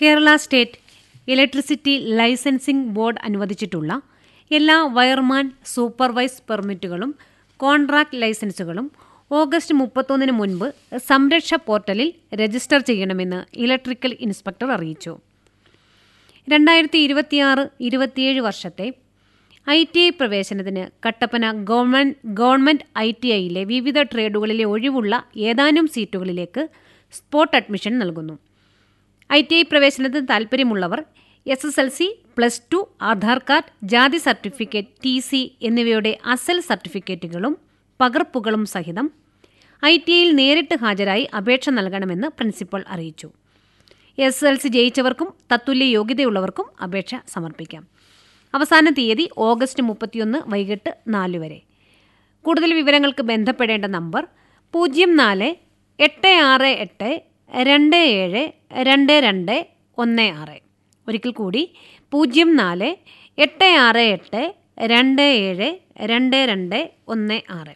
Kerala state electricity licensing board അനുവദിച്ചിട്ടുള്ള എല്ലാ wireman supervise പെർമിറ്റുകളും കോൺട്രാക്ട് ലൈസൻസുകളും ഓഗസ്റ്റ് മുപ്പത്തൊന്നിന് മുൻപ് സംരക്ഷ പോർട്ടലിൽ രജിസ്റ്റർ ചെയ്യണമെന്ന് ഇലക്ട്രിക്കൽ ഇൻസ്പെക്ടർ അറിയിച്ചു രണ്ടായിരത്തി ഇരുപത്തിയാറ് ഇരുപത്തിയേഴ് വർഷത്തെ ഐ ടി ഐ പ്രവേശനത്തിന് Kattappana government government I T ഐയിലെ വിവിധ ട്രേഡുകളിലെ ഒഴിവുള്ള ഏതാനും സീറ്റുകളിലേക്ക് സ്പോട്ട് അഡ്മിഷൻ നൽകുന്നു ഐ ടി ഐ പ്രവേശനത്തിന് താൽപ്പര്യമുള്ളവർ S S L C plus two Aadhaar card ജാതി സർട്ടിഫിക്കറ്റ് ടി സി എന്നിവയുടെ അസൽ സർട്ടിഫിക്കറ്റുകളും പകർപ്പുകളും സഹിതം ഐ ടി ഐയിൽ നേരിട്ട് ഹാജരായി അപേക്ഷ നൽകണമെന്ന് പ്രിൻസിപ്പൽ അറിയിച്ചു എസ് എൽ സി ജയിച്ചവർക്കും തത്തുല്യ യോഗ്യതയുള്ളവർക്കും അപേക്ഷ സമർപ്പിക്കാം അവസാന തീയതി ഓഗസ്റ്റ് മുപ്പത്തിയൊന്ന് വൈകിട്ട് നാല് വരെ കൂടുതൽ വിവരങ്ങൾക്ക് ബന്ധപ്പെടേണ്ട നമ്പർ പൂജ്യം നാല് എട്ട് ആറ് എട്ട് രണ്ട് ഏഴ് രണ്ട് രണ്ട് ഒന്ന് ആറ് ഒരിക്കൽ കൂടി പൂജ്യം നാല് എട്ട് ആറ് എട്ട് രണ്ട് ഏഴ് രണ്ട് രണ്ട് ഒന്ന് ആറ്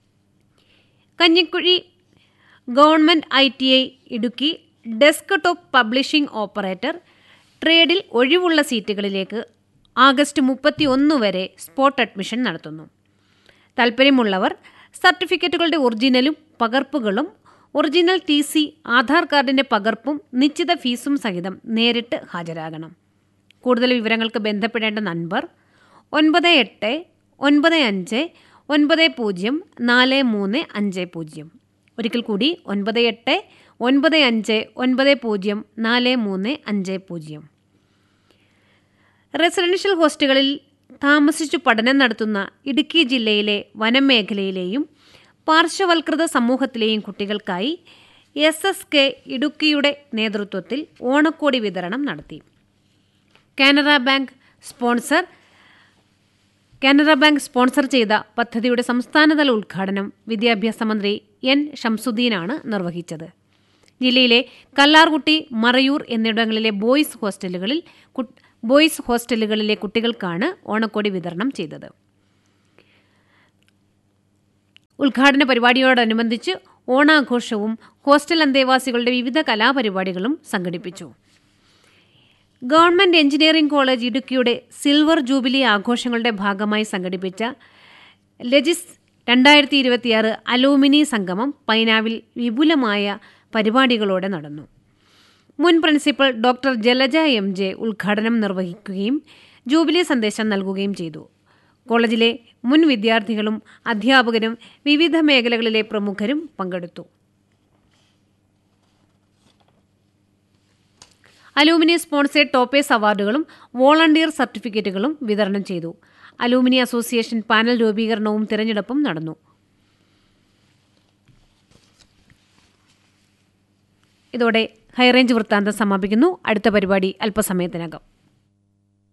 Kanjikuzhi government I T I Idukki desk top publishing operator ട്രേഡിൽ ഒഴിവുള്ള സീറ്റുകളിലേക്ക് ആഗസ്റ്റ് മുപ്പത്തി ഒന്ന് വരെ സ്പോട്ട് അഡ്മിഷൻ നടത്തുന്നു താൽപ്പര്യമുള്ളവർ സർട്ടിഫിക്കറ്റുകളുടെ ഒറിജിനലും പകർപ്പുകളും ഒറിജിനൽ ടി സി ആധാർ കാർഡിന്റെ പകർപ്പും നിശ്ചിത ഫീസും സഹിതം നേരിട്ട് ഹാജരാകണം കൂടുതൽ വിവരങ്ങൾക്ക് ബന്ധപ്പെടേണ്ട നമ്പർ ഒൻപത് എട്ട് ഒൻപത് അഞ്ച് ഒൻപത് പൂജ്യം നാല് മൂന്ന് അഞ്ച് പൂജ്യം ഒരിക്കൽ കൂടി ഒൻപത് എട്ട് ഒൻപത് അഞ്ച് ഒൻപത് പൂജ്യം നാല് മൂന്ന് അഞ്ച് പൂജ്യം റെസിഡൻഷ്യൽ ഹോസ്റ്റലുകളിൽ താമസിച്ചു പഠനം നടത്തുന്ന ഇടുക്കി ജില്ലയിലെ വനമേഖലയിലെയും പാർശ്വവൽകൃത സമൂഹത്തിലെയും കുട്ടികൾക്കായി എസ് എസ് കെ ഇടുക്കിയുടെ നേതൃത്വത്തിൽ ഓണക്കോടി വിതരണം നടത്തി Canara bank sponsor Canara bank sponsor ചെയ്ത പദ്ധതിയുടെ സംസ്ഥാനതല ഉദ്ഘാടനം വിദ്യാഭ്യാസ മന്ത്രി എൻ ഷംസുദ്ദീനാണ് നിർവഹിച്ചത് ജില്ലയിലെ കല്ലാർകുട്ടി മറയൂർ എന്നിവിടങ്ങളിലെ ബോയ്സ് ഹോസ്റ്റലുകളിൽ ബോയ്സ് ഹോസ്റ്റലുകളിലെ കുട്ടികൾക്കാണ് ഓണക്കോടി വിതരണം ചെയ്തത് ഉദ്ഘാടന പരിപാടിയോടനുബന്ധിച്ച് ഓണാഘോഷവും ഹോസ്റ്റൽ അന്തേവാസികളുടെ വിവിധ കലാപരിപാടികളും സംഘടിപ്പിച്ചു ഗവൺമെന്റ് എഞ്ചിനീയറിംഗ് കോളേജ് ഇടുക്കിയുടെ സിൽവർ ജൂബിലി ആഘോഷങ്ങളുടെ ഭാഗമായി സംഘടിപ്പിച്ച ലെജിസ് രണ്ടായിരത്തി ഇരുപത്തിയാറ് അലൂമിനി സംഗമം പൈനാവിൽ വിപുലമായ പരിപാടികളോടെ നടന്നു മുൻ principal doctor Jalaja M J ഉദ്ഘാടനം നിർവഹിക്കുകയും ജൂബിലി സന്ദേശം നൽകുകയും ചെയ്തു കോളേജിലെ മുൻ വിദ്യാർത്ഥികളും അധ്യാപകരും വിവിധ മേഖലകളിലെ പ്രമുഖരും പങ്കെടുത്തു അലൂമിനി സ്പോൺസേഡ് ടോപ്പേഴ്സ് അവാർഡുകളും വോളണ്ടിയർ സർട്ടിഫിക്കറ്റുകളും വിതരണം ചെയ്തു അലൂമിനി അസോസിയേഷൻ പാനൽ രൂപീകരണവും തിരഞ്ഞെടുപ്പും നടന്നു ഇതോടെ ഹൈറേഞ്ച് വൃത്താന്തം സമാപിക്കുന്നു അടുത്ത പരിപാടി അല്പസമയത്തിനകം